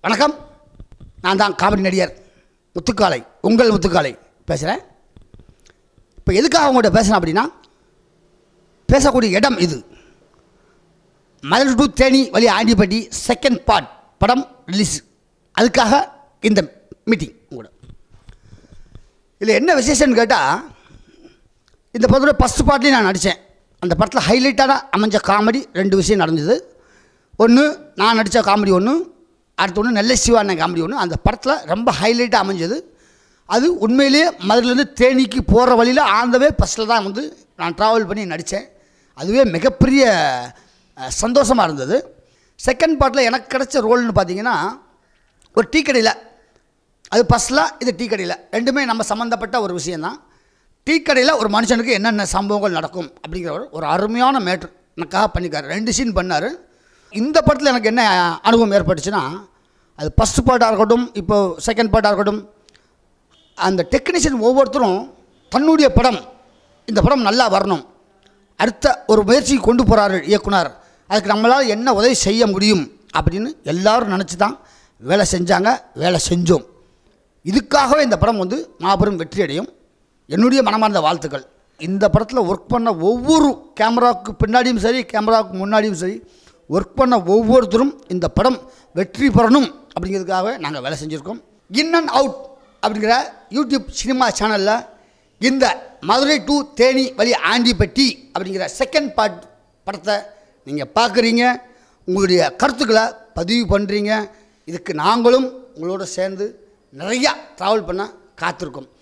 வணக்கம் நான் தான் காமெடி நடிகர் முத்துக்காலை உங்கள் முத்துக்காலை பேசுகிறேன் இப்போ எதுக்காக உங்கள்கிட்ட பேசுகிறேன் அப்படின்னா பேசக்கூடிய இடம் இது மதுரை டு தேனி வழி ஆண்டிப்பட்டி செகண்ட் பார்ட் படம் ரிலீஸ் அதுக்காக இந்த மீட்டிங் உங்களோட இதில் என்ன விசேஷம்னு கேட்டால் இந்த படத்தோட ஃபஸ்ட் பார்ட்லேயும் நான் நடித்தேன் அந்த படத்தில் ஹைலைட்டான அமைஞ்ச காமெடி ரெண்டு விஷயம் நடந்தது ஒன்று நான் நடித்த காமெடி ஒன்று அடுத்து ஒன்று நெல்லை சிவான காமெடி ஒன்று அந்த படத்தில் ரொம்ப ஹைலைட்டாக அமைஞ்சது அது உண்மையிலேயே மதுரையிலேருந்து தேனிக்கு போகிற வழியில் ஆந்தவே பஸ்ஸில் தான் வந்து நான் ட்ராவல் பண்ணி நடித்தேன் அதுவே மிகப்பெரிய சந்தோஷமாக இருந்தது செகண்ட் பார்ட்டில் எனக்கு கிடைச்ச ரோல்னு பார்த்தீங்கன்னா ஒரு டீ கடையில் அது பஸ்ஸில் இது டீ கடையில் ரெண்டுமே நம்ம சம்மந்தப்பட்ட ஒரு விஷயந்தான் டீ கடையில் ஒரு மனுஷனுக்கு என்னென்ன சம்பவங்கள் நடக்கும் அப்படிங்கிற ஒரு ஒரு அருமையான மேட்ரு எனக்காக பண்ணிக்காரு ரெண்டு சீன் பண்ணார் இந்த படத்தில் எனக்கு என்ன அனுபவம் ஏற்பட்டுச்சுன்னா அது ஃபஸ்ட் பார்ட்டாக இருக்கட்டும் இப்போ செகண்ட் பார்ட்டாக இருக்கட்டும் அந்த டெக்னீஷியன் ஒவ்வொருத்தரும் தன்னுடைய படம் இந்த படம் நல்லா வரணும் அடுத்த ஒரு முயற்சி கொண்டு போகிறாரு இயக்குனர் அதுக்கு நம்மளால் என்ன உதவி செய்ய முடியும் அப்படின்னு எல்லாரும் நினச்சி தான் வேலை செஞ்சாங்க வேலை செஞ்சோம் இதுக்காகவே இந்த படம் வந்து மாபெரும் வெற்றி அடையும் என்னுடைய மனமார்ந்த வாழ்த்துக்கள் இந்த படத்தில் ஒர்க் பண்ண ஒவ்வொரு கேமராவுக்கு பின்னாடியும் சரி கேமராவுக்கு முன்னாடியும் சரி ஒர்க் பண்ண ஒவ்வொருத்தரும் இந்த படம் வெற்றி பெறணும் அப்படிங்கிறதுக்காகவே நாங்கள் வேலை செஞ்சுருக்கோம் இன் அண்ட் அவுட் அப்படிங்கிற யூடியூப் சினிமா சேனலில் இந்த மதுரை டு தேனி வழி ஆண்டிப்பட்டி அப்படிங்கிற செகண்ட் பார்ட் படத்தை நீங்கள் பார்க்குறீங்க உங்களுடைய கருத்துக்களை பதிவு பண்ணுறீங்க இதுக்கு நாங்களும் உங்களோட சேர்ந்து நிறையா ட்ராவல் பண்ண காத்திருக்கோம்